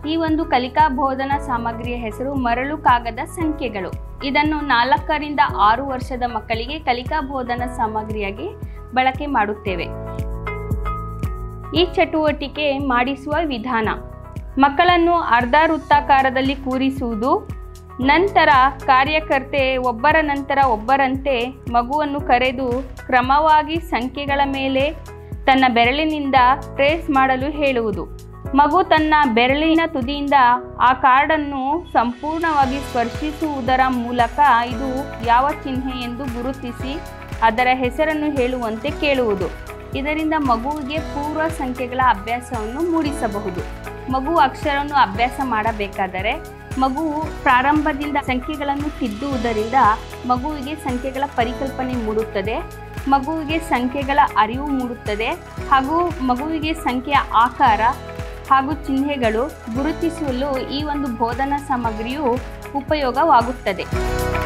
ಈ ಒಂದು ಕಲಿಕಾ ಬೋಧನಾ ಸಾಮಗ್ರಿಯ ಹೆಸರು ಮರಳು ಕಾಗದ ಸಂಖ್ಯೆಗಳು ಇದನ್ನು ನಾಲ್ಕರಿಂದ ಆರು ವರ್ಷದ ಮಕ್ಕಳಿಗೆ ಕಲಿಕಾ ಬೋಧನಾ ಸಾಮಗ್ರಿಯಾಗಿ ಬಳಕೆ ಮಾಡುತ್ತೇವೆ ಈ ಚಟುವಟಿಕೆ ಮಾಡಿಸುವ ವಿಧಾನ ಮಕ್ಕಳನ್ನು ಅರ್ಧ ವೃತ್ತಾಕಾರದಲ್ಲಿ ಕೂರಿಸುವುದು ನಂತರ ಕಾರ್ಯಕರ್ತೆ ಒಬ್ಬರ ನಂತರ ಒಬ್ಬರಂತೆ ಮಗುವನ್ನು ಕರೆದು ಕ್ರಮವಾಗಿ ಸಂಖ್ಯೆಗಳ ಮೇಲೆ ತನ್ನ ಬೆರಳಿನಿಂದ ಟ್ರೇಸ್ ಮಾಡಲು ಹೇಳುವುದು ಮಗು ತನ್ನ ಬೆರಳಿನ ತುದಿಯಿಂದ ಆ ಕಾರ್ಡನ್ನು ಸಂಪೂರ್ಣವಾಗಿ ಸ್ಪರ್ಶಿಸುವುದರ ಮೂಲಕ ಇದು ಯಾವ ಚಿಹ್ನೆ ಎಂದು ಗುರುತಿಸಿ ಅದರ ಹೆಸರನ್ನು ಹೇಳುವಂತೆ ಕೇಳುವುದು ಇದರಿಂದ ಮಗುವಿಗೆ ಪೂರ್ವ ಸಂಖ್ಯೆಗಳ ಅಭ್ಯಾಸವನ್ನು ಮೂಡಿಸಬಹುದು ಮಗು ಅಕ್ಷರವನ್ನು ಅಭ್ಯಾಸ ಮಾಡಬೇಕಾದರೆ ಮಗುವು ಪ್ರಾರಂಭದಿಂದ ಸಂಖ್ಯೆಗಳನ್ನು ತಿದ್ದುವುದರಿಂದ ಮಗುವಿಗೆ ಸಂಖ್ಯೆಗಳ ಪರಿಕಲ್ಪನೆ ಮೂಡುತ್ತದೆ ಮಗುವಿಗೆ ಸಂಖ್ಯೆಗಳ ಅರಿವು ಮೂಡುತ್ತದೆ ಹಾಗೂ ಮಗುವಿಗೆ ಸಂಖ್ಯೆಯ ಆಕಾರ ಹಾಗೂ ಚಿಹ್ನೆಗಳು ಗುರುತಿಸಲು ಈ ಒಂದು ಬೋಧನಾ ಸಾಮಗ್ರಿಯು ಉಪಯೋಗವಾಗುತ್ತದೆ